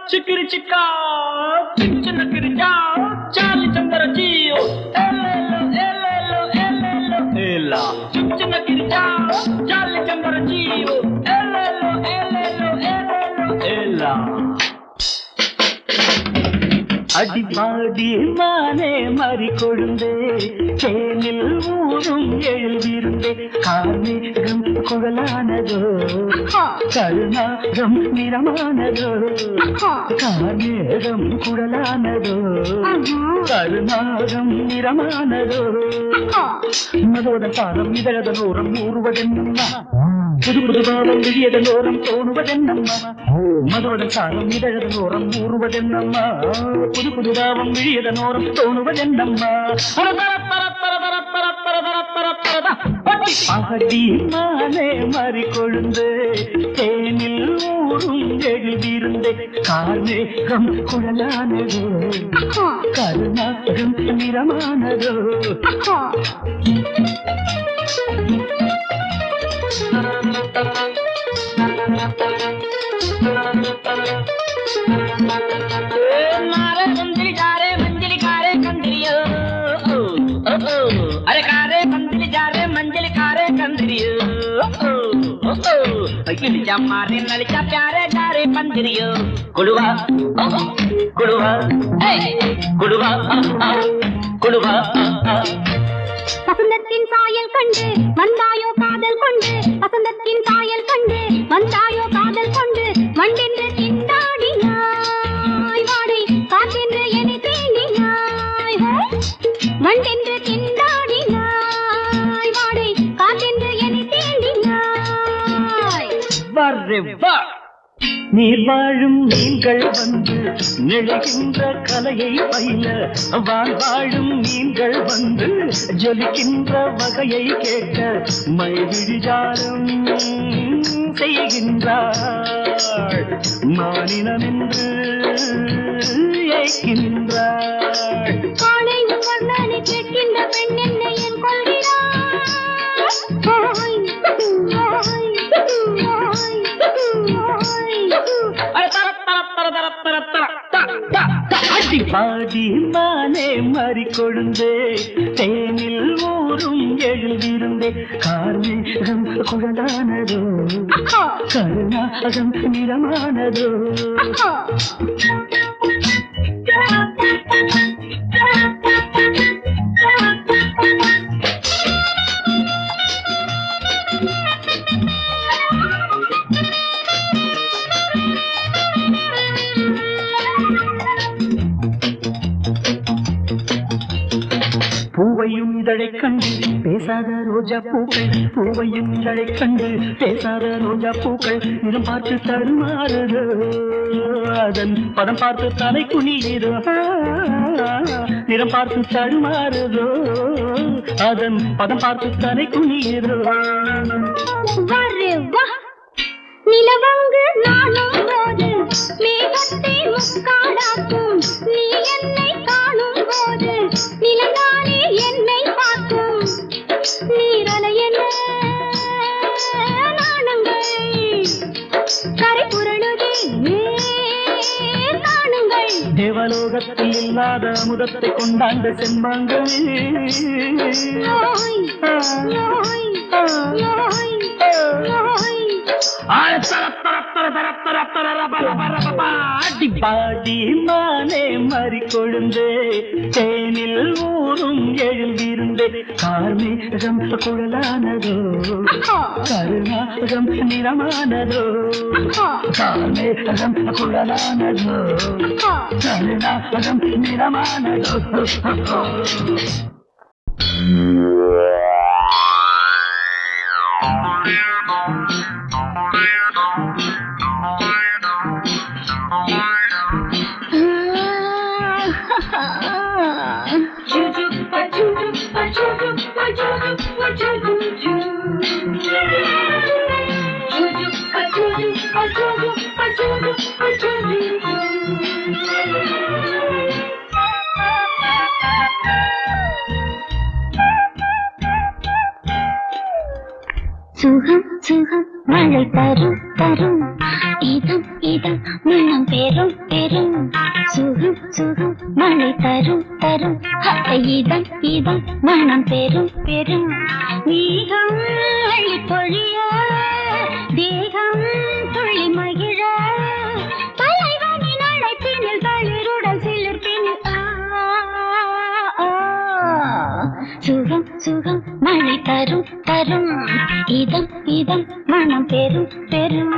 చిక్కిరి చిక్క చిన్న కిరిచా చాలి చందర జీయో ఎల్లెల్లో ఎల్లెల్లో ఎల్లెల్లో ఎల్లా చిన్న కిరిచా చాలి చందర జీయో ఎల్లెల్లో ఎల్లెల్లో ఎల్లెల్లో ఎల్లా அடிப்பாடி மானே மறி கொழுந்தே தேனில் ஊரும் எழுதிருந்தே கார்மேகம் குழலானதோ கருணாகம் நிறமானதோ கார்மேகம் குழலானதோ கருணாகம் நிறமானதோ மதோதன் பாதம் இதழதன் ஓரம் ஊறுவதென்னம்மா புது புது பாவம் விழியதன் ஓரம் தோணுவதென்னம்மா மதோதன் சாரம் இதழதன் ஓரம் ஊறுவதென்னம்மா புது புது பாவம் விழியதன் ஓரம் தோணுவதென்னம்மா அகடி மானே மறி கொழுந்து தேனில் ஊரும் எழுதியிருந்தே கார்மேகம் குழலானதோ கருணாகம் நிறமானதோ मारे मंदिर जा रे मंजिल कारे कंदरियो अरे कारे मंदिर जा रे मंजिल कारे कंदरियो नलिचा मारे नलिचा प्यारे जारे पंदरियो कुड़वा कुड़वा कुड़वा कुड़वा வசந்தத்தின் சாயல் கண்டு வந்தாயோ காதல் கொண்டு வசந்தத்தின் சாயல் கண்டு வந்தாயோ காதல் கொண்டு வண்டென்று திண்டாடினாய் வாடை காற்றென்று என்னை தீண்டினாய் ஹே! வண்டென்று திண்டாடினாய் வாடை காற்றென்று என்னை தீண்டினாய் வர்றே வா நீர் வாழும் மீன்கள் வந்து நெழுகின்ற கலையை பயில வான் வாழும் மீன்கள் வந்து ஜொலிக்கின்ற வகையை கேட்க மைவிழிஜாலம் செய்கின்றாள் மானினம் என்று ஏய்க்கின்றாள் காலை வர்ணனை கேட்கின்ற பெண் என்னை என் கொள்கிறாய் ஓய், ஓய், அடி பாடி மானே மறி கொழுந்தே தேனில் ஊரும் எழுதிருந்தே கார்மேகம் குழலானதோ கருணாகம் நிறமானதோ பூவையும் இதழைக் கண்டு பேசாத ரோஜா பூக்கள் பூவையும் இதழைக் கண்டு பேசாத ரோஜா பூக்கள் நிறம் பார்த்து தருமாறுதோ அதன் பதம் பார்த்து தலை குனியுதோ நிறம் பார்த்து தருமாறுதோ அதன் பதம் பார்த்து தலை குனியுதோ வரே வா நிலவங்கு நானும் போது மேகத்தை முக்காடாக்கும் நீ என்னை காணும் போது நிலந்தானே என்னை பார்க்கும் நீரலை என்ன நாணங்கள் கரை புரளுதே காணுங்கள் தேவலோகத்தில் இல்லாத அமுதத்தை கொண்டாண்ட செம்பாங்களே நோய் நோய் நோய் நோய் அடிப்பாடி மானே மறி கொழுந்தே தேனில் ஊரும் எழுந்திருந்தே கார்மேகம் குழலானதோ கருணாகம் நிறமானதோ கார்மேகம் குழலானதோ கருணாகம் நிறமானதோ சுகம் சுகம் மழை தரும் தரும் இதம் இதம் மனம் பெரும் பெரும் சுகம் சுகம் மழை தரும் தரும் ஹ, இதம் இதம் மனம் பெரும் பெரும் மேகம் அள்ளி பொழிய தேகம் துள்ளி மகிழ தலைவனின் அழைப்பினில் தளிருடல் சிலிர்ப்பினில் ஆ, ஆ, சுகம் சுகம் மழை தரும் தரும் இதம் இதம் மனம் பெரும் பெரும்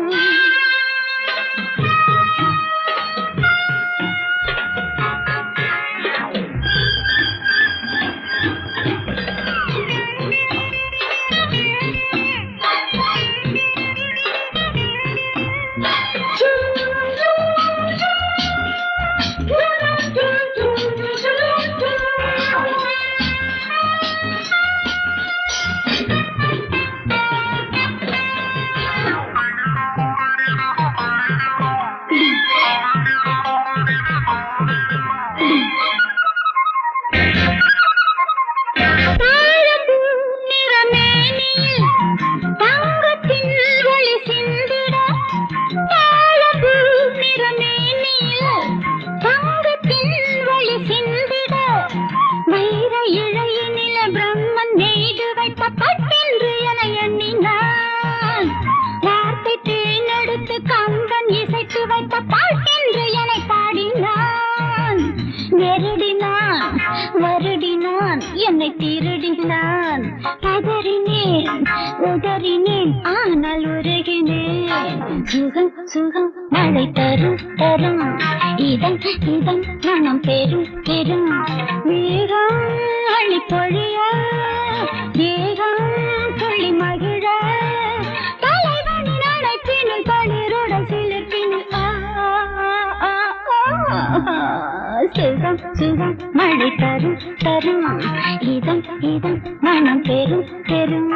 தாழம்பூ நிறமேனியில் தங்கத்தின் ஒளி சிந்திட தாழம்பூ நிறமேனியில் தங்கத்தின் ஒளி சிந்திட வைர இழையினில பிரம்மன் நெய்து வைத்த பட்டென்று என எண்ணினான் வார்த்தை தேனெடுத்து கம்பன் இசைத்து வைத்த பாட்டென்று என பாடினான் நெருடினான் வருடினான் என்னை திருடினான் பதறினேன் உதறினேன் ஆனால் உருகினேன் சுகம் சுகம் மழை தரும் தரும் இதம் இதம் மனம் பெரும் பெரும் மேகம் அள்ளி பொழிய தேகம் துள்ளி மகிழ தலைவனின் அழைப்பினில் பளிருடன் சிலிர்ப்பினில் ஆ, ஆ, ஆ, ஆ. சுகம் சுகம் மழை தரும் தரும் இதம் இதம் மனம் பெரும் பெரும்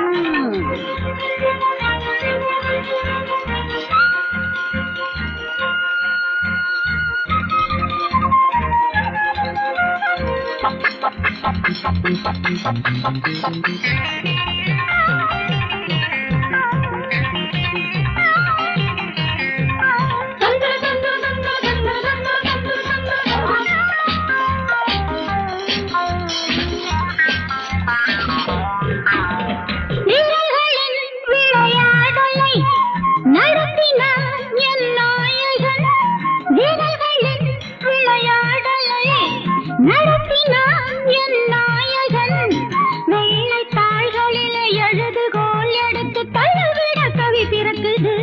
விரல்களின் விளையாடலை நடத்தினான் என் நாயகன் விரல்களின் விளையாடலை நடத்தினான் என் நாயகன் வெள்ளை தாள்களிலே எழுதுகோல் எடுத்து தழுவிட கவி பிறக்குது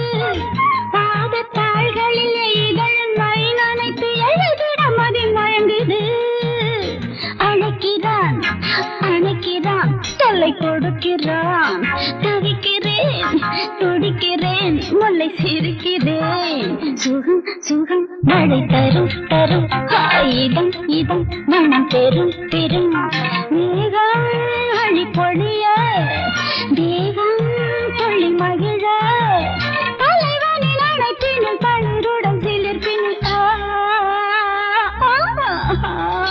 பாதத்தாள்களிலே இதழ் மை நனைத்து எழுதிட மதி மயங்குது அழைக்கிறான் அணைக்கிறான் தொல்லை கொடுக்கிறான் தவிக்கிறேன் துடிக்கிறேன் முல்லை சிரிக்கிறேன் சுகம் சுகம் மழை தரும் தரும் இதம் இதம் மனம் பெரும் பெரும் மேகம் அழி பொழிய தேகம் துள்ளி மகிழ தலைவனின் அழைப்பினில் தளிருடன் சிலிர்ப்பினில் ஆ, ஆ, ஆ.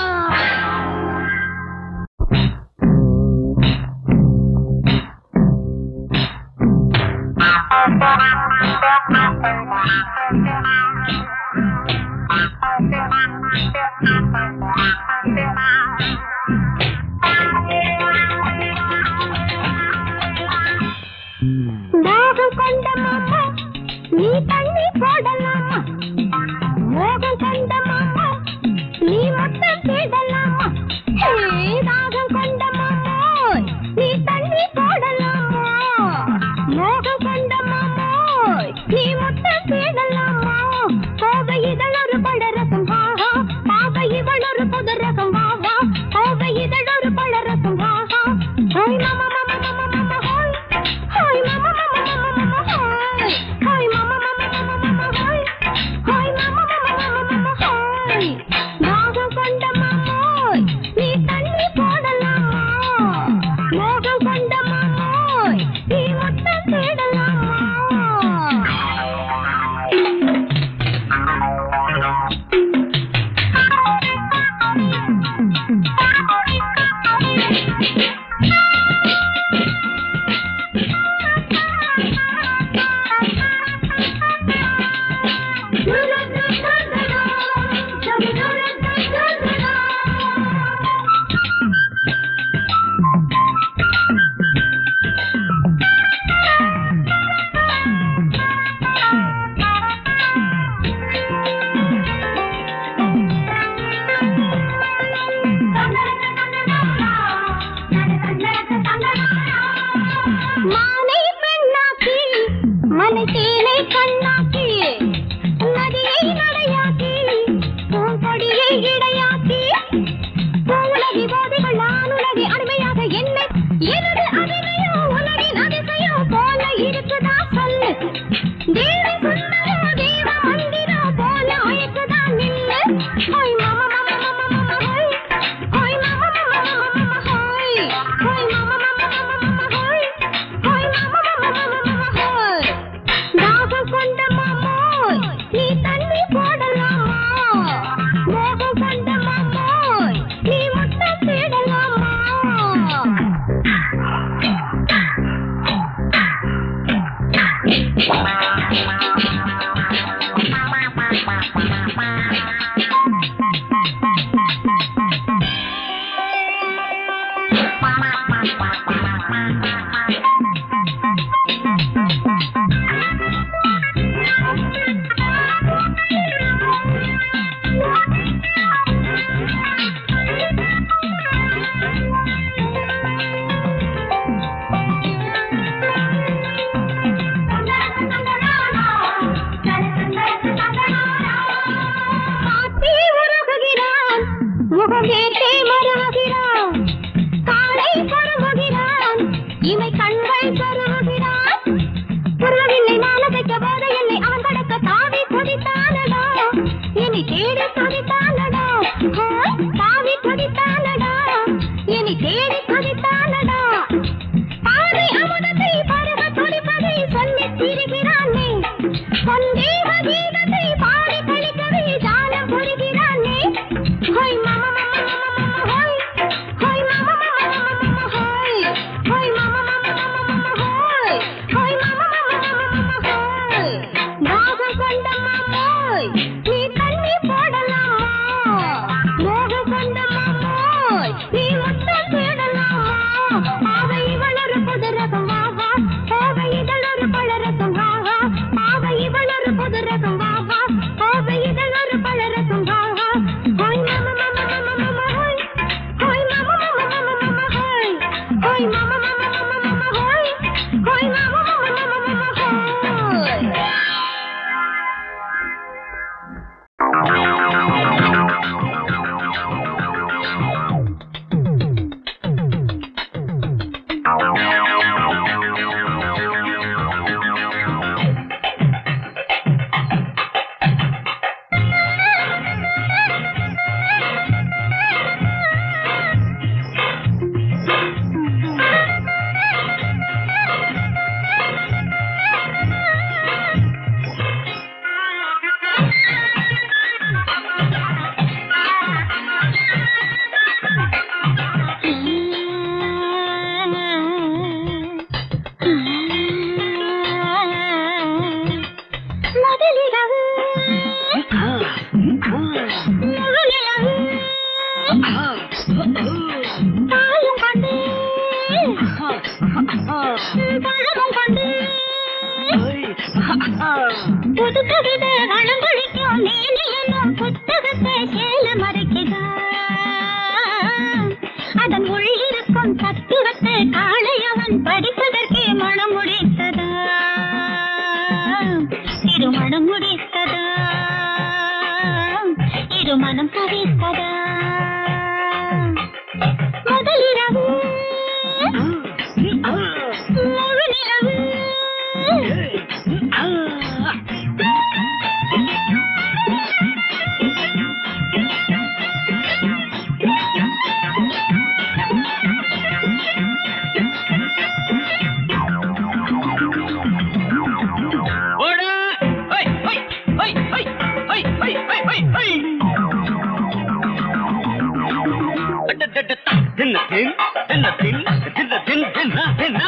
தாகம் கொண்ட மாமா நீ தண்ணி போடலாமா மோகம் கொண்ட மாமா நீ மொத்தம் தேடலாமா ஹே, தாகம் கொண்ட மாமா நீ தண்ணி போடலாமா மோகம் கொண்ட மாமா நீ மொத்தம் தேடலாமா கோவை இதழொரு பழரசம் வாஹா பாவை இவளொரு புது ரகம் வாஹா கோவை இதழொரு பழரசம் வாஹா ஹோய் மாமா மாமா மாமா மாமா ஹோய் ஹோய் மாமா மாமா மாமா மாமா ஹோய் ஹோய் மாமா மாமா மாமா மாமா ஹோய் ஹோய் மாமா மாமா மாமா மாமா நீ தண்ணி போடலாமா மோகம் கொண்ட மாமோய் நீ முத்தம் தேடலாமா காத்தே உருகுகிறான் முகம் ஏற்றே மருவுகிறான் காலை பருவுகிறான் இமை கண்கள் சொருகுகிறான் புறவில்லை மாலதைக்க போதையில்லை அவன் கடக்க தாவி துதித்தானடா இனி தேடி துதித்தானடா ஆ, தாவி துதித்தானடா இனி தேடி துதித்தானடா பாறை அமுதத்தை பருவ துடிப்பதை சொல்லித் திரிகிறானே சந்தேக கீதத்தை பாடி கழிக்கவே ஜாலம் புரிகிறானே ஹோய் மாமா மாமா மாமா ஹோய் ஹோய் மாமா மாமா மாமா ஹோய் ஹோய் மாமா மாமா மாமா ஹோய் ஹோய் மாமா மாமா மாமா ஹோய் தாகம் கொண்ட மாமோய் நீ தண்ணி போடலாமா மோகம் கொண்ட மாமோய் நீ முத்தம் தேடலாமா பாவை வளரு புதுரகம் வாவா பாவை இதழொரு பழரசம் வாவா பாவை இவளொரு புதுரகம் வாவா பாவை இதழொரு பழரசம் வாவா ஹோய் மாமா மாமா மாமா மாமா ஹோய் ஹோய் மாமா மாமா மாமா மாமா ஹோய் ஹோய் மாமா மாமா மாமா மாமா ஹோய் ஹோய் மாமா மாமா மாமா மாமா ஹோய் முதலிரவு முழுநிலவு தாயும் கொண்டு பழமும் கொண்டு புது கவிதை வளங்கொழிக்கும் நீனி என்னும் புத்தகத்தை சேல மறைக்குதா அதன் உள்ளிருக்கும் தத்துவத்தை காளை அவன் படிப்பதற்கே மனம் முடித்ததா திருமணம் முடித்ததா இருமணம் தவித்ததா முதலிரவு முழு நிலவு ஓடு ஹை ஹை ஹை ஹை ஹை ஹை ஹை ஹை ஹை அடடடடா தின்ன தின் தின்ன தின் தின்ன தின் தின்ன தின்ன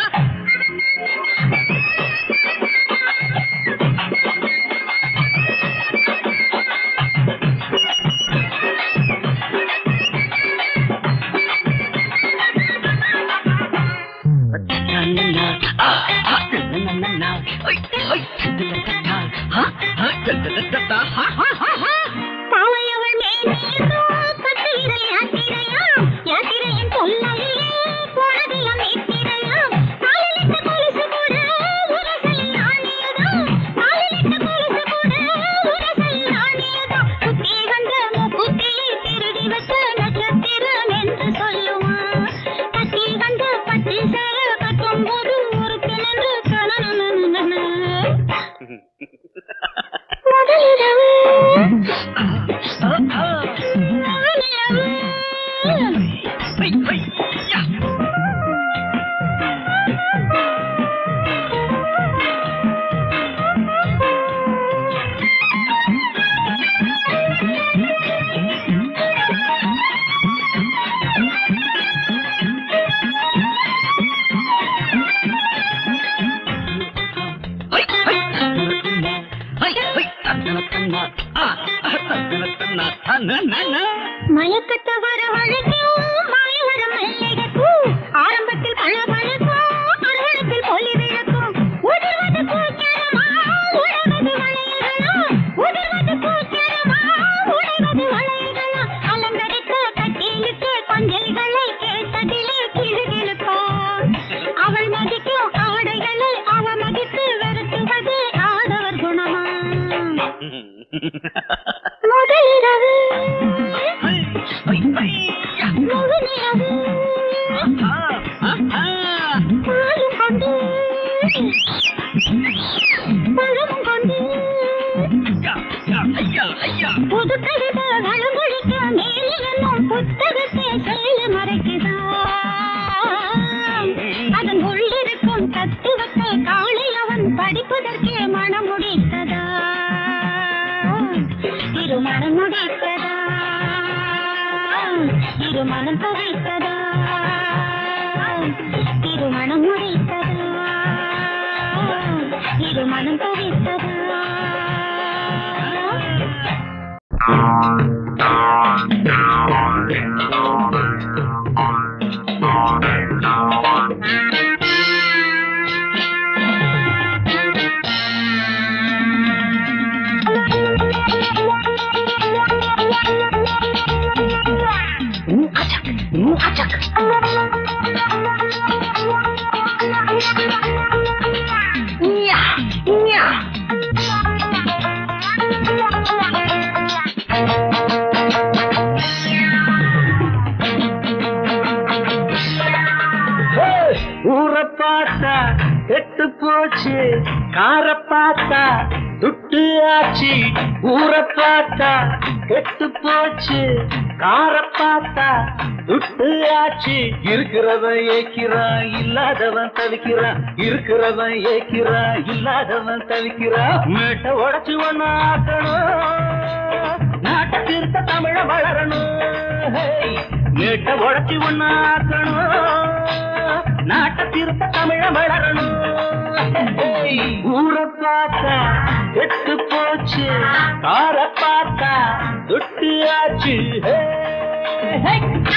பாவையவள் மேனீரோ கட்டுவிரல் யாத்திரையாம் யாத்திரையின் தொல்லையிலே போனதிலம் நித்திரையாம் காலிலிட்ட கொலுசு கூட உரசலில் ஆணியதாம் காலிலிட்ட கொலுசு கூட உரசலில் ஆணியதாம் புத்தி வந்த புத்தியை திருடி வச்ச நட்சத்திரம் என்று சொல்லுவான் கத்தி வந்த பட்டி சேர கட்டும் போது ஒருக்கு நின்று கனனனனன முதலிரவு தன்னத்தன்னா ஆ, தன்னத்தன்னா தன்னன்னா மயக்கத்து வர வழிக்கும் மாயவரம் மெல்லிடக்கும் ஆரம்பத்தில் பழபழக்கும் அறுவடத்தில் பொலி விளக்கும் உதிர்வது பூச்சரமா உடைவது வளையகளா உதிர்வது பூச்சரமா உடைவது வளையகளா அலங்கரித்த கட்டிலுக்கு கொஞ்சல்களை கேட்டதிலே கிளுகிழுப்பான் அவள் மதிக்கும் ஆடைகளை அவ மதித்து வெறுத்துவது ஆடவர் குணமா முதலிரவு முழுநிலவு பாலும் கொண்டு பழமும் கொண்டு புது கவிதை வளமொழிக்க மேலும் புத்தகத்தை செயல மறைக்குதா அதன் உள்ளிருக்கும் தத்துவத்தை காலை அவன் படிப்பதற்கே மனம் முடித்ததா திருமணம் முடித்ததா திருமணம் பகைத்ததா திருமணம் முடித்ததா திருமணம் பகைத்ததா ஊரை பார்த்தா கெட்டு போச்சு காரை பார்த்தா துட்டு ஆச்சு ஊரை பார்த்தா கெட்டு போச்சு காரை பார்த்தா துட்டு ஆச்சு இருக்கிறவன் ஏக்கிறான் இல்லாதவன் தவிக்கிறான் இருக்கிறவன் ஏக்கிறான் இல்லாதவன் தவிக்கிறான் மேட்டை உடச்சு ஒண்ணு ஆக்கணும் நாட்டை திருத்த தமிழ வளரணும் ஹேய். மேட்டை உடச்சு ஒண்ணு ஆக்கணும் நாட்டை திருத்த தமிழ வளரணும் ஹேய். ஊரை பார்த்தா கெட்டு போச்சு காரை பார்த்தா துட்டு ஆச்சு ஹே ஹே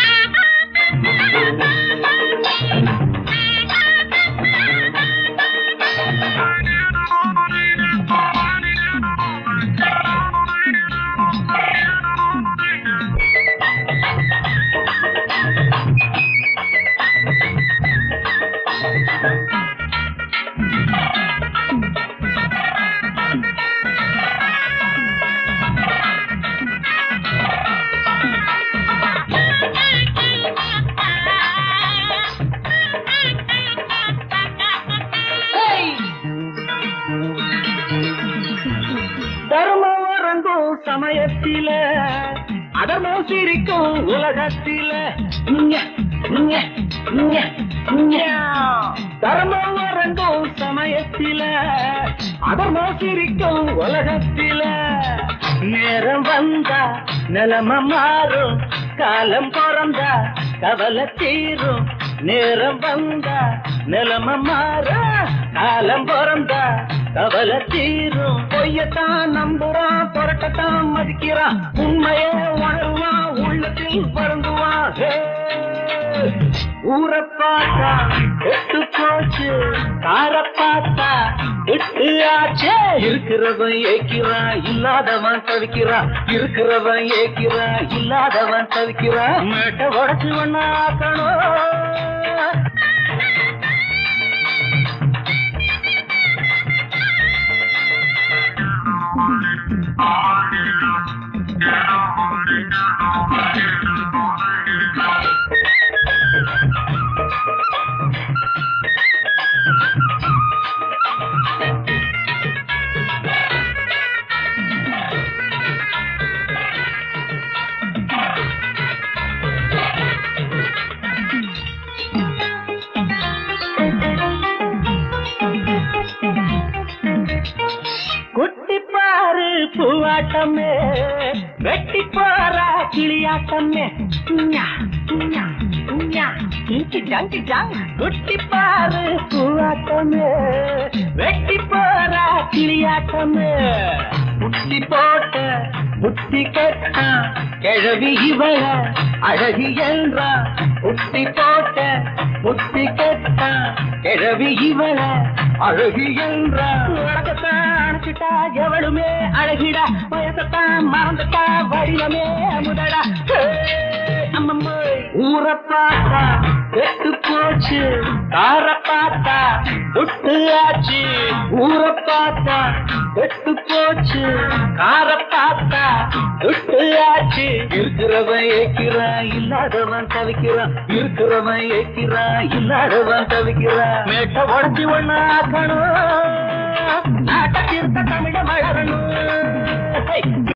தர்மம் வரங்கும் சமயத்தில அதர்மம் சிரிக்கும் உலகத்தில இங்க, இங்க, இங்க, இங்க. தர்மம் வரங்கும் சமயத்தில அதர்மம் சிரிக்கும் உலகத்தில நேரம் வந்தா நிலம மாறும் காலம் பிறந்தா கவலை தீரும் நேரம் வந்தா நிலம மாற காலம் பிறந்தா கவலை தீரும் பொய்யத்தான் நம்புறான் புரட்டத்தான் மதிக்கிறான் உண்மையே உணர்வான் உள்ளத்தில் வருந்துவான் ஹே! ஊரை பார்த்தா எட்டு போச்சு காரை பார்த்தா எட்டு ஆச்சே இருக்கிறவன் ஏக்கிறான் இல்லாதவன் தவிக்கிறான் இருக்கிறவன் ஏக்கிறான் இல்லாதவன் தவிக்கிறான் மேட்டை உடச்சு ஒண்ணா ஆக்கணும் குட்டி பாரு பூவாட்டமே வெட்டி பாரா கிளியாட்டமே ஞா, ஞா, ஞா. கிங்கி ஜாங்கி ஜாங். குட்டி பாரு பூவாட்டமே வெட்டி பாரா கிளியாட்டமே புத்தி போட்ட புத்தி கெட்டா கிழவி இவள அழகி என்றா புத்தி போட்ட புத்தி கெட்டா கிழவி இவள அழகி என்றா உலகத்தான் அணைச்சிட்டா எவளுமே அழகிடா வயசத்தான் மறந்துட்டா வடிவமே அமுதடா அம்மம்மா ஊரை பார்த்தா கெட்டு போச்சு கார பார்த்தா விட்டு ஆச்சு ஊரை பார்த்தா கெட்டு போச்சு கார பார்த்தா விட்டு ஆச்சு இருக்கிறவன் ஏக்கிறான் இல்லாதவன் தவிக்கிறான் இருக்கிறவன் ஏக்கிறான் இல்லாதவன் தவிக்கிறான் மேட்ட உடச்சி ஒண்ணு ஆக்கணும் நாட்டத்திற்கு தமிழ மலரணும்